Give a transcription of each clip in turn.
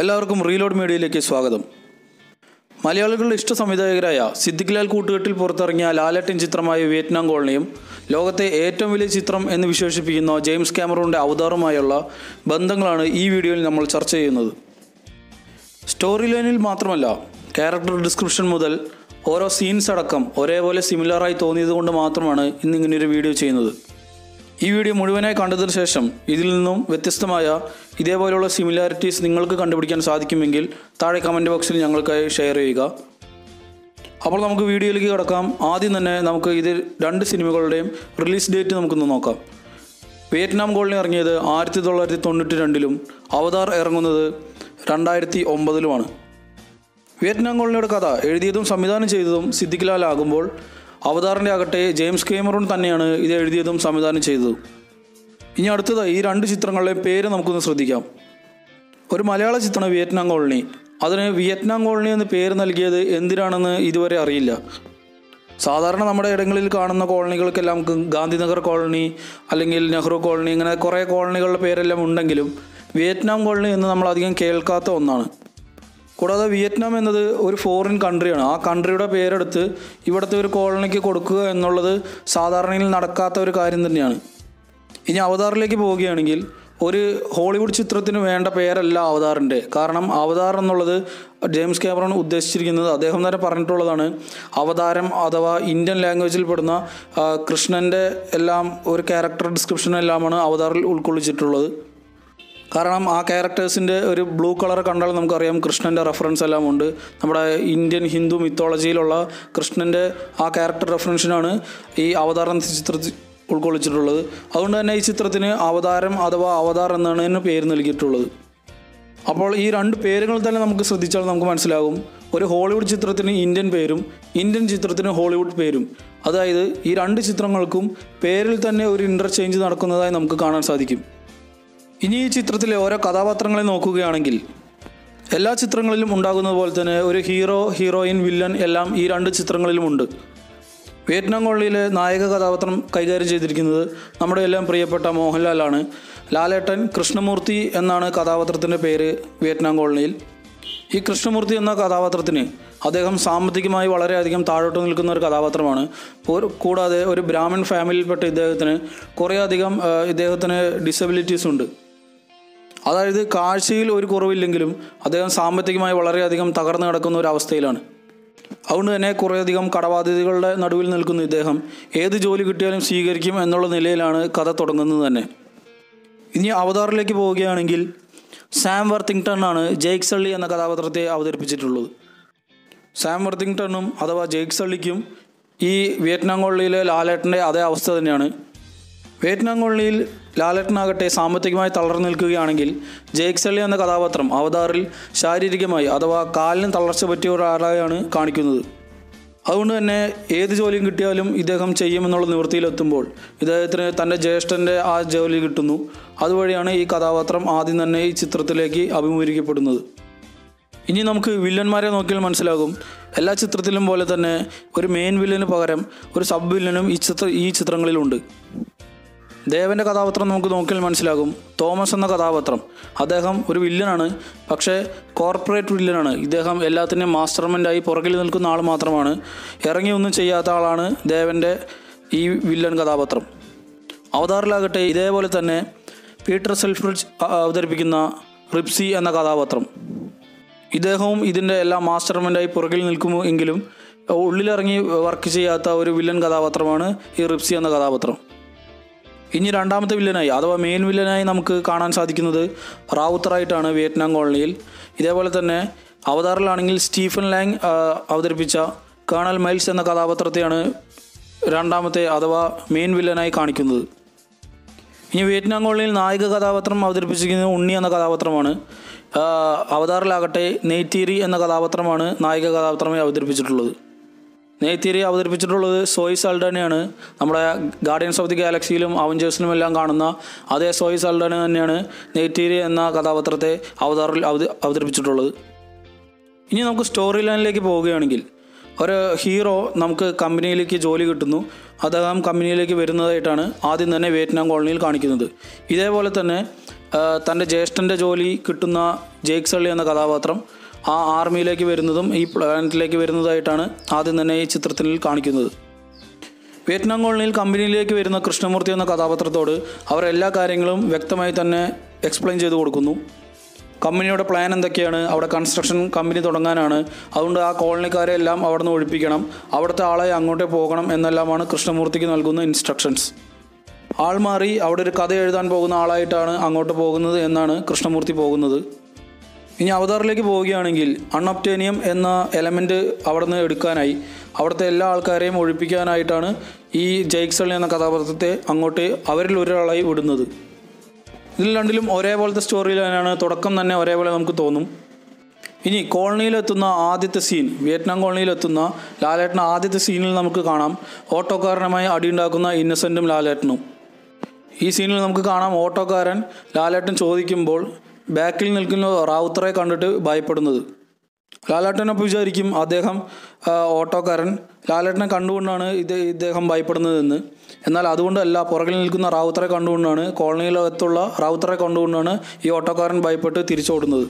എല്ലാവർക്കും റീലോഡ് മീഡിയയിലേക്ക് സ്വാഗതം മലയാളികളുടെ ഇഷ്ട സംവിധായകരായ സിദ്ദിഖ് ലാൽ കൂട്ടുകെട്ടിൽ പുറത്തിറങ്ങിയ ലാലട്ടൻ ചിത്രമായ വിയറ്റ്നാം കോളനിയും ലോകത്തെ ഏറ്റവും വലിയ ചിത്രം എന്ന് വിശേഷിപ്പിക്കുന്ന ജെയിംസ് ക്യാമറൂണിൻ്റെ അവതാറുമായുള്ള ബന്ധങ്ങളാണ് ഈ വീഡിയോയിൽ നമ്മൾ ചർച്ച ചെയ്യുന്നത് സ്റ്റോറി ലൈനിൽ മാത്രമല്ല ക്യാരക്ടർ ഡിസ്ക്രിപ്ഷൻ മുതൽ ഓരോ സീൻസ് അടക്കം ഒരേപോലെ സിമിലറായി തോന്നിയത് കൊണ്ട് മാത്രമാണ് ഇന്ന് ഇങ്ങനെയൊരു വീഡിയോ ചെയ്യുന്നത് ഈ വീഡിയോ മുഴുവനായി കണ്ടതിന് ശേഷം ഇതിൽ നിന്നും വ്യത്യസ്തമായ ഇതേപോലെയുള്ള സിമിലാരിറ്റീസ് നിങ്ങൾക്ക് കണ്ടുപിടിക്കാൻ സാധിക്കുമെങ്കിൽ താഴെ കമൻറ്റ് ബോക്സിൽ ഞങ്ങൾക്കായി ഷെയർ ചെയ്യുക അപ്പോൾ നമുക്ക് വീഡിയോയിലേക്ക് കിടക്കാം ആദ്യം തന്നെ നമുക്ക് ഇത് രണ്ട് സിനിമകളുടെയും റിലീസ് ഡേറ്റ് നമുക്കൊന്ന് നോക്കാം വിയറ്റ്നാം കോളനി ഇറങ്ങിയത് ആയിരത്തി തൊള്ളായിരത്തി തൊണ്ണൂറ്റി രണ്ടിലും അവതാർ ഇറങ്ങുന്നത് രണ്ടായിരത്തി ഒമ്പതിലുമാണ് വിയറ്റ്നാം കോളനിയുടെ കഥ എഴുതിയതും സംവിധാനം ചെയ്തതും സിദ്ദിഖ് ലാൽ ആകുമ്പോൾ അവതാറിൻ്റെ ആകട്ടെ ജെയിംസ് കേമറൂൺ തന്നെയാണ് ഇത് എഴുതിയതും സംവിധാനം ചെയ്തതും ഇനി അടുത്തതായി ഈ രണ്ട് ചിത്രങ്ങളുടെയും പേര് നമുക്കൊന്ന് ശ്രദ്ധിക്കാം ഒരു മലയാള ചിത്രം വിയറ്റ്നാം കോളനി അതിന് വിയറ്റ്നാം കോളനി എന്ന് പേര് നൽകിയത് എന്തിനാണെന്ന് ഇതുവരെ അറിയില്ല സാധാരണ നമ്മുടെ ഇടങ്ങളിൽ കാണുന്ന കോളനികൾക്കെല്ലാം ഗ- ഗാന്ധിനഗർ കോളനി അല്ലെങ്കിൽ നെഹ്റു കോളനി ഇങ്ങനെ കുറേ കോളനികളുടെ പേരെല്ലാം ഉണ്ടെങ്കിലും വിയറ്റ്നാം കോളനി എന്ന് നമ്മൾ അധികം കേൾക്കാത്ത ഒന്നാണ് കൂടാതെ വിയറ്റ്നാം എന്നത് ഒരു ഫോറിൻ കൺട്രിയാണ് ആ കൺട്രിയുടെ പേരെടുത്ത് ഇവിടുത്തെ ഒരു കോളനിക്ക് കൊടുക്കുക എന്നുള്ളത് സാധാരണയിൽ നടക്കാത്ത ഒരു കാര്യം തന്നെയാണ് ഇനി അവതാറിലേക്ക് പോവുകയാണെങ്കിൽ ഒരു ഹോളിവുഡ് ചിത്രത്തിന് വേണ്ട പേരല്ല അവതാറിൻ്റെ കാരണം അവതാർ എന്നുള്ളത് ജെയിംസ് ക്യാമറോൺ ഉദ്ദേശിച്ചിരിക്കുന്നത് അദ്ദേഹം തന്നെ പറഞ്ഞിട്ടുള്ളതാണ് അവതാരം അഥവാ ഇന്ത്യൻ ലാംഗ്വേജിൽ പെടുന്ന ആ, കൃഷ്ണൻ്റെ എല്ലാം ഒരു ക്യാരക്ടർ ഡിസ്ക്രിപ്ഷൻ എല്ലാമാണ് അവതാറിൽ ഉൾക്കൊള്ളിച്ചിട്ടുള്ളത് കാരണം ആ ക്യാരക്ടേഴ്സിൻ്റെ ഒരു ബ്ലൂ കളർ കണ്ടാൽ നമുക്കറിയാം കൃഷ്ണൻ്റെ റെഫറൻസ് എല്ലാം ഉണ്ട് നമ്മുടെ ഇന്ത്യൻ ഹിന്ദു മിത്തോളജിയിലുള്ള കൃഷ്ണൻ്റെ ആ ക്യാരക്ടർ റെഫറൻസിനാണ് ഈ അവതാരം ചിത്രത്തിൽ ഉൾക്കൊള്ളിച്ചിട്ടുള്ളത് അതുകൊണ്ട് തന്നെ ഈ ചിത്രത്തിന് അവതാരം അഥവാ അവതാർ എന്നാണ് ഇതിന് പേര് നൽകിയിട്ടുള്ളത് അപ്പോൾ ഈ രണ്ട് പേരുകൾ തന്നെ നമുക്ക് ശ്രദ്ധിച്ചാൽ നമുക്ക് മനസ്സിലാകും ഒരു ഹോളിവുഡ് ചിത്രത്തിന് ഇന്ത്യൻ പേരും ഇന്ത്യൻ ചിത്രത്തിന് ഹോളിവുഡ് പേരും അതായത് ഈ രണ്ട് ചിത്രങ്ങൾക്കും പേരിൽ തന്നെ ഒരു ഇൻ്റർചേഞ്ച് നടക്കുന്നതായി നമുക്ക് കാണാൻ സാധിക്കും ഇനി ഈ ചിത്രത്തിലെ ഓരോ കഥാപാത്രങ്ങളെ നോക്കുകയാണെങ്കിൽ എല്ലാ ചിത്രങ്ങളിലും ഉണ്ടാകുന്നത് പോലെ തന്നെ ഒരു ഹീറോ ഹീറോയിൻ വില്ലൻ എല്ലാം ഈ രണ്ട് ചിത്രങ്ങളിലും ഉണ്ട് വിയറ്റ്നാം കോളനിയിലെ നായക കഥാപാത്രം കൈകാര്യം ചെയ്തിരിക്കുന്നത് നമ്മുടെ എല്ലാം പ്രിയപ്പെട്ട മോഹൻലാലാണ് ലാലേട്ടൻ കൃഷ്ണമൂർത്തി എന്നാണ് കഥാപാത്രത്തിൻ്റെ പേര് വിയറ്റ്നാം കോളനിയിൽ ഈ കൃഷ്ണമൂർത്തി എന്ന കഥാപാത്രത്തിന് അദ്ദേഹം സാമ്പത്തികമായി വളരെയധികം താഴോട്ട് നിൽക്കുന്ന ഒരു കഥാപാത്രമാണ് ഒരു കൂടാതെ ഒരു ബ്രാഹ്മൺ ഫാമിലിയിൽപ്പെട്ട ഇദ്ദേഹത്തിന് കുറേയധികം ആ, ഇദ്ദേഹത്തിന് ഡിസബിലിറ്റീസ് ഉണ്ട് അതായത് കാഴ്ചയിൽ ഒരു കുറവില്ലെങ്കിലും അദ്ദേഹം സാമ്പത്തികമായി വളരെയധികം തകർന്നു കിടക്കുന്ന ഒരു അവസ്ഥയിലാണ് അതുകൊണ്ട് തന്നെ കുറേയധികം കടബാധ്യതകളുടെ നടുവിൽ നിൽക്കുന്ന ഇദ്ദേഹം ഏത് ജോലി കിട്ടിയാലും സ്വീകരിക്കും എന്നുള്ള നിലയിലാണ് കഥ തുടങ്ങുന്നത് തന്നെ ഇനി അവതാറിലേക്ക് പോവുകയാണെങ്കിൽ സാം വർത്തിങ്ടൺ ആണ് ജെയ്ക് സള്ളി എന്ന കഥാപാത്രത്തെ അവതരിപ്പിച്ചിട്ടുള്ളത് സാം വർത്തിങ്ടണും അഥവാ ജെയ്ക് സള്ളിക്കും ഈ വിയറ്റ്നാം കോളനിയിലെ ലാലേട്ടൻ്റെ അതേ അവസ്ഥ തന്നെയാണ് വിയറ്റ്നാം കോളനിയിൽ ലാലേട്ടനാകട്ടെ സാമ്പത്തികമായി തളർന്നു നിൽക്കുകയാണെങ്കിൽ ജെയ്ക് സള്ളി എന്ന കഥാപാത്രം അവതാറിൽ ശാരീരികമായി അഥവാ കാലിന് തളർച്ച പറ്റിയ ഒരാളായാണ് കാണിക്കുന്നത് അതുകൊണ്ട് തന്നെ ഏത് ജോലിയും കിട്ടിയാലും ഇദ്ദേഹം ചെയ്യുമെന്നുള്ള നിവൃത്തിയിലെത്തുമ്പോൾ ഇദ്ദേഹത്തിന് തൻ്റെ ജ്യേഷ്ഠൻ്റെ ആ ജോലി കിട്ടുന്നു അതുവഴിയാണ് ഈ കഥാപാത്രം ആദ്യം തന്നെ ഈ ചിത്രത്തിലേക്ക് അഭിമുഖീകരിക്കപ്പെടുന്നത് ഇനി നമുക്ക് വില്ലന്മാരെ നോക്കിയാൽ മനസ്സിലാകും എല്ലാ ചിത്രത്തിലും പോലെ തന്നെ ഒരു മെയിൻ വില്ലന് പകരം ഒരു സബ് വില്ലനും ഈ ചിത്ര ഈ ചിത്രങ്ങളിലുണ്ട് ദേവൻ്റെ കഥാപാത്രം നമുക്ക് നോക്കിയാൽ മനസ്സിലാകും തോമസ് എന്ന കഥാപാത്രം അദ്ദേഹം ഒരു വില്ലനാണ് പക്ഷേ കോർപ്പറേറ്റ് വില്ലനാണ് ഇദ്ദേഹം എല്ലാത്തിൻ്റെയും മാസ്റ്റർ മൈൻഡായി പുറകിൽ നിൽക്കുന്ന ആൾ മാത്രമാണ് ഇറങ്ങി ഒന്നും ചെയ്യാത്ത ആളാണ് ദേവൻ്റെ ഈ വില്ലൻ കഥാപാത്രം അവതാറിലാകട്ടെ ഇതേപോലെ തന്നെ പീറ്റർ സെൽഫ്രിഡ്ജ് അ- അവതരിപ്പിക്കുന്ന റിപ്സി എന്ന കഥാപാത്രം ഇദ്ദേഹവും ഇതിൻ്റെ എല്ലാ മാസ്റ്റർ മൈൻഡായി പുറകിൽ നിൽക്കുമോ എങ്കിലും ഉള്ളിലിറങ്ങി വർക്ക് ചെയ്യാത്ത ഒരു വില്ലൻ കഥാപാത്രമാണ് ഈ റിപ്സി എന്ന കഥാപാത്രം ഇനി രണ്ടാമത്തെ വില്ലനായി അഥവാ മെയിൻ വില്ലനായി നമുക്ക് കാണാൻ സാധിക്കുന്നത് റാവുത്തറായിട്ടാണ് വിയറ്റ്നാം കോളനിയിൽ ഇതേപോലെ തന്നെ അവതാറിലാണെങ്കിൽ സ്റ്റീഫൻ ലാങ് ആ, അവതരിപ്പിച്ച കേണൽ മൈൽസ് എന്ന കഥാപാത്രത്തെയാണ് രണ്ടാമത്തെ അഥവാ മെയിൻ വില്ലനായി കാണിക്കുന്നത് ഇനി വിയറ്റ്നാം കോളനിയിൽ നായിക കഥാപാത്രം അവതരിപ്പിച്ചിരിക്കുന്നത് ഉണ്ണി എന്ന കഥാപാത്രമാണ് ആ, അവതാറിലാകട്ടെ നെയ്ത്തീരി എന്ന കഥാപാത്രമാണ് നായിക കഥാപാത്രമായി അവതരിപ്പിച്ചിട്ടുള്ളത് നെയ്ത്തീരി അവതരിപ്പിച്ചിട്ടുള്ളത് സോയി സാൽഡാനെയാണ് നമ്മുടെ ഗാർഡിയൻസ് ഓഫ് ദി ഗാലക്സിയിലും അവഞ്ചേഴ്സിലും എല്ലാം കാണുന്ന അതേ സോയി സാൽഡാനെ തന്നെയാണ് നെയ്ത്തീരി എന്ന കഥാപാത്രത്തെ അവതാറിൽ അവത അവതരിപ്പിച്ചിട്ടുള്ളത് ഇനി നമുക്ക് സ്റ്റോറി ലൈനിലേക്ക് പോവുകയാണെങ്കിൽ ഒരു ഹീറോ നമുക്ക് കമ്പനിയിലേക്ക് ജോലി കിട്ടുന്നു അദ്ദേഹം കമ്പനിയിലേക്ക് വരുന്നതായിട്ടാണ് ആദ്യം തന്നെ വിയറ്റ്നാം കോളനിയിൽ കാണിക്കുന്നത് ഇതേപോലെ തന്നെ തൻ്റെ ജ്യേഷ്ഠൻ്റെ ജോലി കിട്ടുന്ന ജേക്ക് സള്ളി എന്ന കഥാപാത്രം ആ ആർമിയിലേക്ക് വരുന്നതും ഈ പ്ലാനറ്റിലേക്ക് വരുന്നതായിട്ടാണ് ആദ്യം തന്നെ ഈ ചിത്രത്തിൽ കാണിക്കുന്നത് വിയറ്റ്നാം കോളനിയിൽ കമ്പനിയിലേക്ക് വരുന്ന കൃഷ്ണമൂർത്തി എന്ന കഥാപാത്രത്തോട് അവർ എല്ലാ കാര്യങ്ങളും വ്യക്തമായി തന്നെ എക്സ്പ്ലെയിൻ ചെയ്തു കൊടുക്കുന്നു കമ്പനിയുടെ പ്ലാൻ എന്തൊക്കെയാണ് അവിടെ കൺസ്ട്രക്ഷൻ കമ്പനി തുടങ്ങാനാണ് അതുകൊണ്ട് ആ കോളനിക്കാരെ എല്ലാം അവിടെ നിന്ന് ഒഴിപ്പിക്കണം അവിടുത്തെ ആളെ അങ്ങോട്ടേ പോകണം എന്നെല്ലാമാണ് കൃഷ്ണമൂർത്തിക്ക് നൽകുന്ന ഇൻസ്ട്രക്ഷൻസ് ആൾ മാറി അവിടെ ഒരു കഥ എഴുതാൻ പോകുന്ന ആളായിട്ടാണ് അങ്ങോട്ട് പോകുന്നത് എന്നാണ് കൃഷ്ണമൂർത്തി പോകുന്നത് ഇനി അവതാറിലേക്ക് പോവുകയാണെങ്കിൽ അൺഒപ്റ്റേനിയം എന്ന എലമെൻറ്റ് അവിടെ നിന്ന് എടുക്കാനായി അവിടുത്തെ എല്ലാ ആൾക്കാരെയും ഒഴിപ്പിക്കാനായിട്ടാണ് ഈ ജെയ്ക്സളി എന്ന കഥാപാത്രത്തെ അങ്ങോട്ട് അവരിൽ ഒരാളായി വിടുന്നത് ഇതിൽ രണ്ടിലും ഒരേപോലത്തെ സ്റ്റോറി ലൈനാണ് തുടക്കം തന്നെ ഒരേപോലെ നമുക്ക് തോന്നും ഇനി കോളനിയിലെത്തുന്ന ആദ്യത്തെ സീൻ വിയറ്റ്നാം കോളനിയിലെത്തുന്ന ലാലേട്ടൻ ആദ്യത്തെ സീനിൽ നമുക്ക് കാണാം ഓട്ടോക്കാരനുമായി അടിയുണ്ടാക്കുന്ന ഇന്നസെൻറ്റും ലാലേട്ടനും ഈ സീനിൽ നമുക്ക് കാണാം ഓട്ടോക്കാരൻ ലാലേട്ടൻ ചോദിക്കുമ്പോൾ ബാക്കിൽ നിൽക്കുന്ന റാവുത്തറെ കണ്ടിട്ട് ഭയപ്പെടുന്നത് ലാലേട്ടനപ്പോൾ വിചാരിക്കും അദ്ദേഹം ആ, ഓട്ടോക്കാരൻ ലാലേട്ടനെ കണ്ടുകൊണ്ടാണ് ഇത് ഇദ്ദേഹം ഭയപ്പെടുന്നതെന്ന് എന്നാൽ അതുകൊണ്ടല്ല പുറകിൽ നിൽക്കുന്ന റാവുത്തറെ കണ്ടുകൊണ്ടാണ് കോളനിയിലകത്തുള്ള റാവുത്തറെ കണ്ടുകൊണ്ടാണ് ഈ ഓട്ടോക്കാരൻ ഭയപ്പെട്ട് തിരിച്ചോടുന്നത്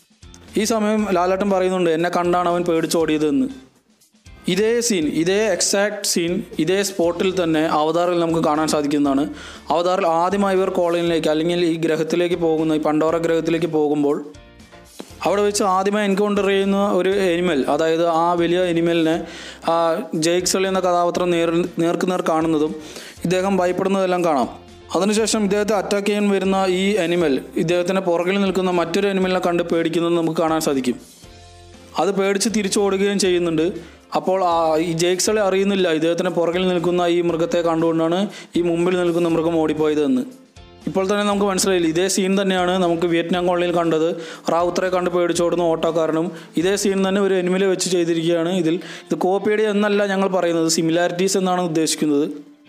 ഈ സമയം ലാലേട്ടൻ പറയുന്നുണ്ട് എന്നെ കണ്ടാണ് അവൻ പേടിച്ചോടിയതെന്ന് ഇതേ സീൻ ഇതേ എക്സാക്ട് സീൻ ഇതേ സ്പോട്ടിൽ തന്നെ അവതാറിൽ നമുക്ക് കാണാൻ സാധിക്കുന്നതാണ് അവതാറിൽ ആദ്യമായി ഇവർ കോളനിയിലേക്ക് അല്ലെങ്കിൽ ഈ ഗ്രഹത്തിലേക്ക് പോകുന്ന ഈ പണ്ടോറ ഗ്രഹത്തിലേക്ക് പോകുമ്പോൾ അവിടെ വെച്ച് ആദ്യമായി എൻകൗണ്ടർ ചെയ്യുന്ന ഒരു എനിമൽ അതായത് ആ വലിയ എനിമലിനെ ആ ജെയ്ക്സളി എന്ന കഥാപാത്രം നേർ നേർക്ക് നേർ കാണുന്നതും ഇദ്ദേഹം ഭയപ്പെടുന്നതെല്ലാം കാണാം അതിനുശേഷം ഇദ്ദേഹത്തെ അറ്റാക്ക് ചെയ്യാൻ വരുന്ന ഈ എനിമൽ ഇദ്ദേഹത്തിൻ്റെ പുറകിൽ നിൽക്കുന്ന മറ്റൊരു എനിമലിനെ കണ്ട് പേടിക്കുന്നത് നമുക്ക് കാണാൻ സാധിക്കും അത് പേടിച്ച് തിരിച്ചോടുകയും ചെയ്യുന്നുണ്ട് അപ്പോൾ ആ ഈ ജേക്സളെ അറിയുന്നില്ല ഇദ്ദേഹത്തിന് പുറകിൽ നിൽക്കുന്ന ഈ മൃഗത്തെ കണ്ടുകൊണ്ടാണ് ഈ മുമ്പിൽ നിൽക്കുന്ന മൃഗം ഓടിപ്പോയതെന്ന് ഇപ്പോൾ തന്നെ നമുക്ക് മനസ്സിലായില്ല ഇതേ സീൻ തന്നെയാണ് നമുക്ക് വിയറ്റ്നാം കോളനിയിൽ കണ്ടത് റാവുത്തറെ കണ്ട് പേടിച്ചോടുന്ന ഓട്ടോക്കാരനും ഇതേ സീൻ തന്നെ ഒരു എനിമിലെ വെച്ച് ചെയ്തിരിക്കുകയാണ് ഇതിൽ ഇത് കോപ്പിയടി എന്നല്ല ഞങ്ങൾ പറയുന്നത് സിമിലാരിറ്റീസ് എന്നാണ് ഉദ്ദേശിക്കുന്നത്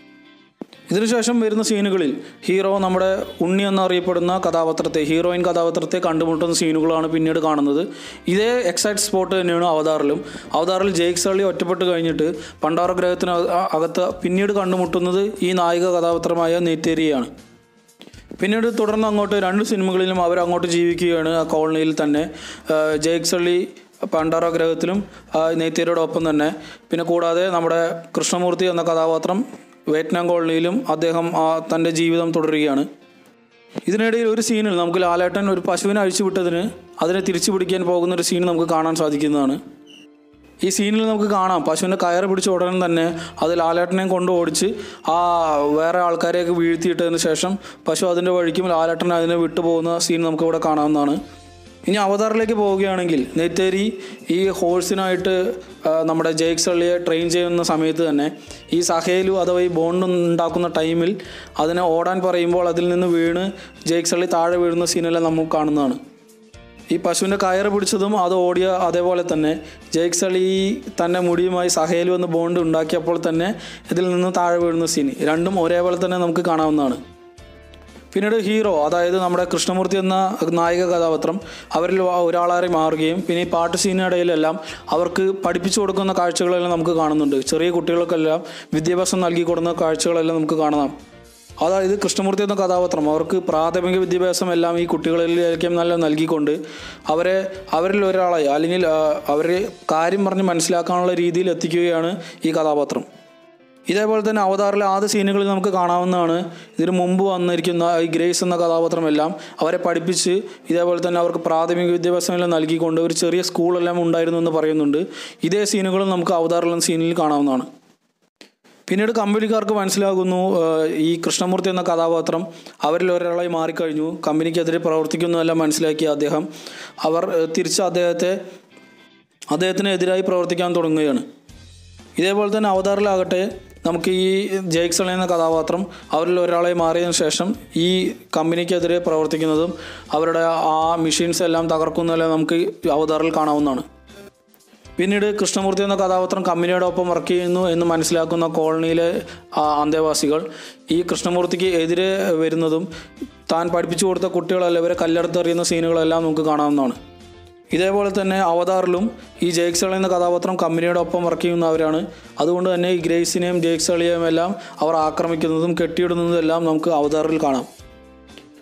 ഇതിനുശേഷം വരുന്ന സീനുകളിൽ ഹീറോ നമ്മുടെ ഉണ്ണി എന്നറിയപ്പെടുന്ന കഥാപാത്രത്തെ ഹീറോയിൻ കഥാപാത്രത്തെ കണ്ടുമുട്ടുന്ന സീനുകളാണ് പിന്നീട് കാണുന്നത് ഇതേ എക്സാക്ട് സ്പോട്ട് തന്നെയാണ് അവതാറിലും അവതാറിൽ ജെയ്ക്ക് സള്ളി ഒറ്റപ്പെട്ട് കഴിഞ്ഞിട്ട് പണ്ടാറ ഗ്രഹത്തിന് അക- അകത്ത് പിന്നീട് കണ്ടുമുട്ടുന്നത് ഈ നായിക കഥാപാത്രമായ നെയ്ത്തേരിയാണ് പിന്നീട് തുടർന്ന് അങ്ങോട്ട് രണ്ട് സിനിമകളിലും അവർ അങ്ങോട്ട് ജീവിക്കുകയാണ് ആ കോളനിയിൽ തന്നെ ആ, ജെയ്ക്ക് സള്ളി പണ്ടാറ ഗ്രഹത്തിലും ആ, നെയ്ത്തേരിയോടൊപ്പം തന്നെ പിന്നെ കൂടാതെ നമ്മുടെ കൃഷ്ണമൂർത്തി എന്ന കഥാപാത്രം വിയറ്റ്നാം കോളനിയിലും അദ്ദേഹം ആ തൻ്റെ ജീവിതം തുടരുകയാണ് ഇതിനിടയിൽ ഒരു സീനിൽ നമുക്ക് ലാലേട്ടൻ ഒരു പശുവിനെ അഴിച്ചുവിട്ടതിന് അതിനെ തിരിച്ചു പിടിക്കാൻ പോകുന്ന ഒരു സീൻ നമുക്ക് കാണാൻ സാധിക്കുന്നതാണ് ഈ സീനിൽ നമുക്ക് കാണാം പശുവിൻ്റെ കയറ് പിടിച്ച ഉടനെ തന്നെ അത് ലാലേട്ടനെയും കൊണ്ട് ഓടിച്ച് ആ വേറെ ആൾക്കാരെയൊക്കെ വീഴ്ത്തിയിട്ടതിന് ശേഷം പശു അതിൻ്റെ വഴിക്കും ലാലേട്ടൻ അതിനെ വിട്ടുപോകുന്ന സീൻ നമുക്ക് ഇവിടെ കാണാവുന്നതാണ് ഇനി അവതാറിലേക്ക് പോവുകയാണെങ്കിൽ നെയ്ത്തേരി ഈ ഹോഴ്സിനായിട്ട് ആ, നമ്മുടെ ജെയ്ക്ക് സള്ളിയെ ട്രെയിൻ ചെയ്യുന്ന സമയത്ത് തന്നെ ഈ സഹേലു അഥവാ ഈ ബോണ്ട് ഉണ്ടാക്കുന്ന ടൈമിൽ അതിനെ ഓടാൻ പറയുമ്പോൾ അതിൽ നിന്ന് വീണ് ജെയ്ക്ക് സള്ളി താഴെ വീഴുന്ന സീനെല്ലാം നമുക്ക് കാണുന്നതാണ് ഈ പശുവിൻ്റെ കയറ് പിടിച്ചതും അത് ഓടിയ അതേപോലെ തന്നെ ജെയ്ക്ക് സളി തൻ്റെ മുടിയുമായി സഹേലു എന്ന ബോണ്ട് ഉണ്ടാക്കിയപ്പോൾ തന്നെ ഇതിൽ നിന്ന് താഴെ വീഴുന്ന സീൻ രണ്ടും ഒരേപോലെ തന്നെ നമുക്ക് കാണാവുന്നതാണ് പിന്നീട് ഹീറോ അതായത് നമ്മുടെ കൃഷ്ണമൂർത്തി എന്ന നായിക കഥാപാത്രം അവരിൽ ഒരാളായി മാറുകയും പിന്നെ ഈ പാട്ട് സീനിടയിലെല്ലാം അവർക്ക് പഠിപ്പിച്ചു കൊടുക്കുന്ന കാഴ്ചകളെല്ലാം നമുക്ക് കാണുന്നുണ്ട് ചെറിയ കുട്ടികൾക്കെല്ലാം വിദ്യാഭ്യാസം നൽകി കൊടുക്കുന്ന കാഴ്ചകളെല്ലാം നമുക്ക് കാണാം അതായത് കൃഷ്ണമൂർത്തി എന്ന കഥാപാത്രം അവർക്ക് പ്രാഥമിക വിദ്യാഭ്യാസം എല്ലാം ഈ കുട്ടികളിലേക്കും നല്ല നൽകിക്കൊണ്ട് അവരെ അവരിൽ ഒരാളായി അല്ലെങ്കിൽ ആ, അവരെ കാര്യം പറഞ്ഞ് മനസ്സിലാക്കാനുള്ള രീതിയിൽ എത്തിക്കുകയാണ് ഈ കഥാപാത്രം ഇതേപോലെ തന്നെ അവതാറിലെ ആദ്യ സീനുകളിൽ നമുക്ക് കാണാവുന്നതാണ് ഇതിനു മുമ്പ് വന്നിരിക്കുന്ന ഈ ഗ്രേസ് എന്ന കഥാപാത്രമെല്ലാം അവരെ പഠിപ്പിച്ച് ഇതേപോലെ തന്നെ അവർക്ക് പ്രാഥമിക വിദ്യാഭ്യാസം എല്ലാം നൽകിക്കൊണ്ട് ഒരു ചെറിയ സ്കൂളെല്ലാം ഉണ്ടായിരുന്നു എന്ന് പറയുന്നുണ്ട് ഇതേ സീനുകളും നമുക്ക് അവതാറിലെ സീനിൽ കാണാവുന്നതാണ് പിന്നീട് കമ്പനിക്കാർക്ക് മനസ്സിലാകുന്നു ആ, ഈ കൃഷ്ണമൂർത്തി എന്ന കഥാപാത്രം അവരിൽ ഒരാളായി മാറിക്കഴിഞ്ഞു കമ്പനിക്കെതിരെ പ്രവർത്തിക്കുന്നതെല്ലാം മനസ്സിലാക്കിയ അദ്ദേഹം അവർ ആ, തിരിച്ച് അദ്ദേഹത്തെ അദ്ദേഹത്തിന് എതിരായി പ്രവർത്തിക്കാൻ തുടങ്ങുകയാണ് ഇതേപോലെ തന്നെ അവതാറിലാകട്ടെ നമുക്ക് ഈ ജെയ്ക്സൺ എന്ന കഥാപാത്രം അവരിൽ ഒരാളെ മാറിയതിനു ശേഷം ഈ കമ്പനിക്കെതിരെ പ്രവർത്തിക്കുന്നതും അവരുടെ ആ മെഷീൻസ് എല്ലാം തകർക്കുന്നതെല്ലാം നമുക്ക് അവതാറിൽ കാണാവുന്നതാണ് പിന്നീട് കൃഷ്ണമൂർത്തി എന്ന കഥാപാത്രം കമ്പനിയോടൊപ്പം വർക്ക് ചെയ്യുന്നു എന്ന് മനസ്സിലാക്കുന്ന കോളനിയിലെ ആ, അന്തേവാസികൾ ഈ കൃഷ്ണമൂർത്തിക്ക് എതിരെ വരുന്നതും താൻ പഠിപ്പിച്ചു കൊടുത്ത കുട്ടികളെല്ലാം ഇവരെ കല്ലെടുത്തെറിയുന്ന സീനുകളെല്ലാം നമുക്ക് കാണാവുന്നതാണ് ഇതേപോലെ തന്നെ അവതാറിലും ഈ ജേക്സളി എന്ന കഥാപാത്രം കമ്പനിയോടൊപ്പം വർക്ക് ചെയ്യുന്നവരാണ് അതുകൊണ്ട് തന്നെ ഈ ഗ്രേസിനെയും ജേക്സളിയെയും എല്ലാം അവർ ആക്രമിക്കുന്നതും കെട്ടിയിടുന്നതും എല്ലാം നമുക്ക് അവതാറിൽ കാണാം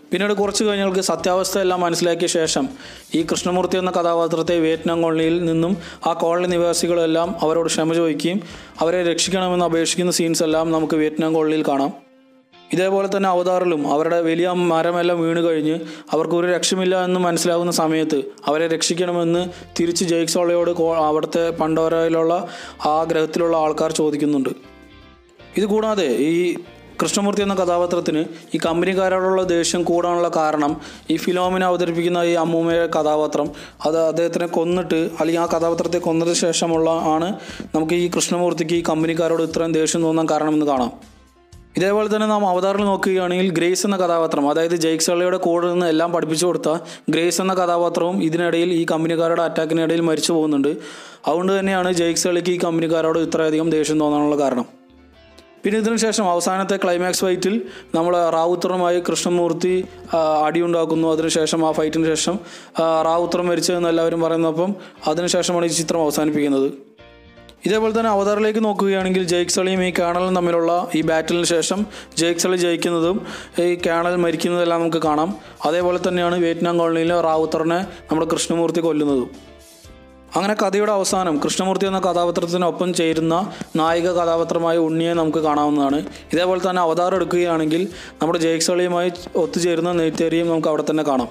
പിന്നീട് കുറച്ച് കഴിഞ്ഞവർക്ക് സത്യാവസ്ഥ എല്ലാം മനസ്സിലാക്കിയ ശേഷം ഈ കൃഷ്ണമൂർത്തി എന്ന കഥാപാത്രത്തെ വിയറ്റ്നാം കോളനിയിൽ നിന്നും ആ കോളനി നിവാസികളെല്ലാം അവരോട് ക്ഷമ ചോദിക്കുകയും അവരെ രക്ഷിക്കണമെന്ന് അപേക്ഷിക്കുന്ന സീൻസ് എല്ലാം നമുക്ക് വിയറ്റ്നാം കോളനിയിൽ കാണാം ഇതേപോലെ തന്നെ അവതാറിലും അവരുടെ വലിയ മരമെല്ലാം വീണ് കഴിഞ്ഞ് അവർക്ക് ഒരു രക്ഷമില്ല എന്ന് മനസ്സിലാകുന്ന സമയത്ത് അവരെ രക്ഷിക്കണമെന്ന് തിരിച്ച് ജയ്ക്സോളയോട് കോ അവിടുത്തെ പണ്ടോരയിലുള്ള ആ ഗ്രഹത്തിലുള്ള ആൾക്കാർ ചോദിക്കുന്നുണ്ട് ഇത് കൂടാതെ ഈ കൃഷ്ണമൂർത്തി എന്ന കഥാപാത്രത്തിന് ഈ കമ്പനിക്കാരോടുള്ള ദേഷ്യം കൂടാനുള്ള കാരണം ഈ ഫിലോമിനെ അവതരിപ്പിക്കുന്ന ഈ അമ്മൂമ്മയുടെ കഥാപാത്രം അത് അദ്ദേഹത്തിനെ കൊന്നിട്ട് അല്ലെങ്കിൽ ആ കഥാപാത്രത്തെ കൊന്നതിന് ശേഷമുള്ള ആണ് നമുക്ക് ഈ കൃഷ്ണമൂർത്തിക്ക് ഈ കമ്പനിക്കാരോട് ഇത്രയും ദേഷ്യം തോന്നാൻ കാരണമെന്ന് കാണാം ഇതേപോലെ തന്നെ നാം അവതാറിൽ നോക്കുകയാണെങ്കിൽ ഗ്രേസ് എന്ന കഥാപാത്രം അതായത് ജയ്ക് സള്ളിയുടെ കൂടെ നിന്ന് എല്ലാം പഠിപ്പിച്ചു കൊടുത്ത ഗ്രേസ് എന്ന കഥാപാത്രവും ഇതിനിടയിൽ ഈ കമ്പനിക്കാരുടെ അറ്റാക്കിനിടയിൽ മരിച്ചു പോകുന്നുണ്ട് അതുകൊണ്ട് തന്നെയാണ് ജയ്ക് സള്ളിക്ക് ഈ കമ്പനിക്കാരോട് ഇത്രയധികം ദേഷ്യം തോന്നാനുള്ള കാരണം പിന്നെ ഇതിനു ശേഷം അവസാനത്തെ ക്ലൈമാക്സ് ഫൈറ്റിൽ നമ്മൾ റാവുത്തറുമായി കൃഷ്ണമൂർത്തി ആ, അടിയുണ്ടാക്കുന്നു അതിനുശേഷം ആ ഫൈറ്റിന് ശേഷം ആ, റാവുത്തർ മരിച്ചതെന്ന് എല്ലാവരും പറയുന്നപ്പം അതിനുശേഷമാണ് ഈ ചിത്രം അവസാനിപ്പിക്കുന്നത് ഇതേപോലെ തന്നെ അവതാറിലേക്ക് നോക്കുകയാണെങ്കിൽ ജയ്ക് സളിയും ഈ കേണലും തമ്മിലുള്ള ഈ ബാറ്റിലിന് ശേഷം ജയ്ക് സളി ജയിക്കുന്നതും ഈ കേണൽ മരിക്കുന്നതെല്ലാം നമുക്ക് കാണാം അതേപോലെ തന്നെയാണ് വിയറ്റ്നാം കോളനിയിലെ റാവുത്തറിനെ നമ്മുടെ കൃഷ്ണമൂർത്തി കൊല്ലുന്നതും അങ്ങനെ കഥയുടെ അവസാനം കൃഷ്ണമൂർത്തി എന്ന കഥാപാത്രത്തിനൊപ്പം ചേരുന്ന നായിക കഥാപാത്രമായ ഉണ്ണിയെ നമുക്ക് കാണാവുന്നതാണ് ഇതേപോലെ തന്നെ അവതാരം എടുക്കുകയാണെങ്കിൽ നമ്മുടെ ജയ്ക് സളിയുമായി ഒത്തുചേരുന്ന നെയ്ത്തേരിയും നമുക്ക് അവിടെ തന്നെ കാണാം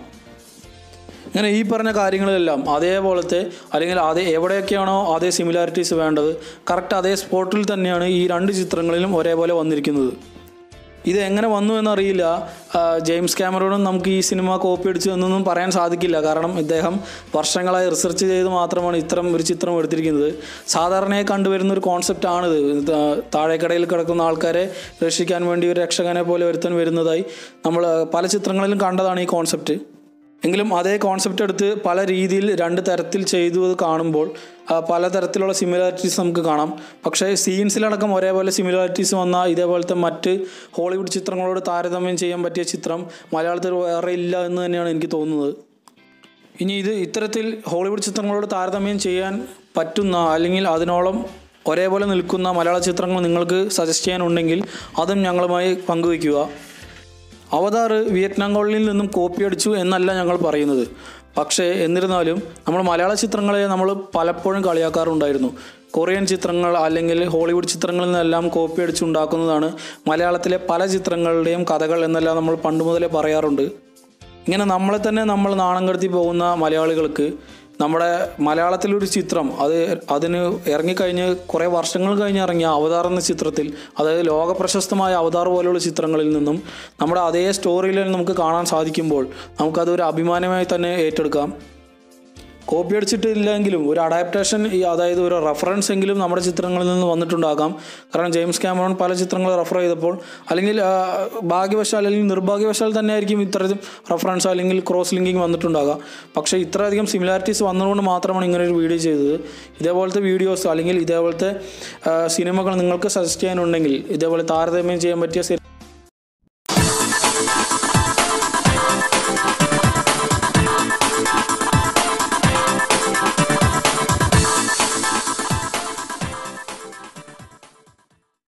ഇങ്ങനെ ഈ പറഞ്ഞ കാര്യങ്ങളെല്ലാം അതേപോലത്തെ അല്ലെങ്കിൽ അതേ എവിടെയൊക്കെയാണോ അതേ സിമിലാരിറ്റീസ് വേണ്ടത് കറക്റ്റ് അതേ സ്പോട്ടിൽ തന്നെയാണ് ഈ രണ്ട് ചിത്രങ്ങളിലും ഒരേപോലെ വന്നിരിക്കുന്നത് ഇത് എങ്ങനെ വന്നു എന്നറിയില്ല ആ, ജെയിംസ് ക്യാമറോണും നമുക്ക് ഈ സിനിമ കോപ്പി അടിച്ചു എന്നൊന്നും പറയാൻ സാധിക്കില്ല കാരണം ഇദ്ദേഹം വർഷങ്ങളായി റിസർച്ച് ചെയ്ത് മാത്രമാണ് ഇത്തരം ഒരു ചിത്രം എടുത്തിരിക്കുന്നത് സാധാരണയായി കണ്ടുവരുന്ന ഒരു കോൺസെപ്റ്റ് ആണിത് ഇത് താഴേക്കടയിൽ കിടക്കുന്ന ആൾക്കാരെ രക്ഷിക്കാൻ വേണ്ടി ഒരു രക്ഷകനെ പോലെ ഒരുത്തൻ വരുന്നതായി നമ്മൾ പല ചിത്രങ്ങളിലും കണ്ടതാണ് ഈ കോൺസെപ്റ്റ് എങ്കിലും അതേ കോൺസെപ്റ്റ് എടുത്ത് പല രീതിയിൽ രണ്ട് തരത്തിൽ ചെയ്തു അത് കാണുമ്പോൾ ആ, പല തരത്തിലുള്ള സിമിലാരിറ്റീസ് നമുക്ക് കാണാം പക്ഷേ സീൻസിലടക്കം ഒരേപോലെ സിമിലാരിറ്റീസ് വന്ന ഇതേപോലത്തെ മറ്റ് ഹോളിവുഡ് ചിത്രങ്ങളോട് താരതമ്യം ചെയ്യാൻ പറ്റിയ ചിത്രം മലയാളത്തിൽ വേറെ ഇല്ല എന്ന് തന്നെയാണ് എനിക്ക് തോന്നുന്നത് ഇനി ഇത് ഇത്തരത്തിൽ ഹോളിവുഡ് ചിത്രങ്ങളോട് താരതമ്യം ചെയ്യാൻ പറ്റുന്ന അല്ലെങ്കിൽ അതിനോളം ഒരേപോലെ നിൽക്കുന്ന മലയാള ചിത്രങ്ങൾ നിങ്ങൾക്ക് സജസ്റ്റ് ചെയ്യാനുണ്ടെങ്കിൽ അതും ഞങ്ങളുമായി പങ്കുവയ്ക്കുക അവതാർ വിയറ്റ്നാം കോളനിയിൽ നിന്നും കോപ്പി അടിച്ചു എന്നല്ല ഞങ്ങൾ പറയുന്നത് പക്ഷേ എന്നിരുന്നാലും നമ്മൾ മലയാള ചിത്രങ്ങളെ നമ്മൾ പലപ്പോഴും കളിയാക്കാറുണ്ടായിരുന്നു കൊറിയൻ ചിത്രങ്ങൾ അല്ലെങ്കിൽ ഹോളിവുഡ് ചിത്രങ്ങളിൽ നിന്നെല്ലാം കോപ്പി അടിച്ചുണ്ടാക്കുന്നതാണ് മലയാളത്തിലെ പല ചിത്രങ്ങളുടെയും കഥകൾ എന്നെല്ലാം നമ്മൾ പണ്ട് മുതലേ പറയാറുണ്ട് ഇങ്ങനെ നമ്മളെ തന്നെ നമ്മൾ നാണം കടത്തി പോകുന്ന മലയാളികൾക്ക് നമ്മുടെ മലയാളത്തിലൊരു ചിത്രം അത് അതിന് ഇറങ്ങിക്കഴിഞ്ഞ് കുറേ വർഷങ്ങൾ കഴിഞ്ഞ് ഇറങ്ങിയ അവതാർ എന്ന ചിത്രത്തിൽ അതായത് ലോക പ്രശസ്തമായ അവതാർ പോലെയുള്ള ചിത്രങ്ങളിൽ നിന്നും നമ്മുടെ അതേ സ്റ്റോറിയിൽ നമുക്ക് കാണാൻ സാധിക്കുമ്പോൾ നമുക്കതൊരു അഭിമാനമായി തന്നെ ഏറ്റെടുക്കാം കോപ്പി അടിച്ചിട്ടില്ലെങ്കിലും ഒരു അഡാപ്റ്റേഷൻ ഈ അതായത് ഒരു റെഫറൻസ് എങ്കിലും നമ്മുടെ ചിത്രങ്ങളിൽ നിന്ന് വന്നിട്ടുണ്ടാകാം കാരണം ജെയിംസ് ക്യാമറോൺ പല ചിത്രങ്ങൾ റെഫർ ചെയ്തപ്പോൾ അല്ലെങ്കിൽ ആ, ഭാഗ്യവശാൽ അല്ലെങ്കിൽ നിർഭാഗ്യവശാൽ തന്നെ ആയിരിക്കും ഇത്തരത്തിൽ റെഫറൻസ് അല്ലെങ്കിൽ ക്രോസ് ലിങ്കിങ് വന്നിട്ടുണ്ടാകാം പക്ഷേ ഇത്രയധികം സിമിലാരിറ്റീസ് വന്നതുകൊണ്ട് മാത്രമാണ് ഇങ്ങനെ ഒരു വീഡിയോ ചെയ്തത് ഇതേപോലത്തെ വീഡിയോസ് അല്ലെങ്കിൽ ഇതേപോലത്തെ ആ, സിനിമകൾ നിങ്ങൾക്ക് സജസ്റ്റ് ചെയ്യാനുണ്ടെങ്കിൽ ഇതേപോലെ താരതമ്യം ചെയ്യാൻ പറ്റിയ സി-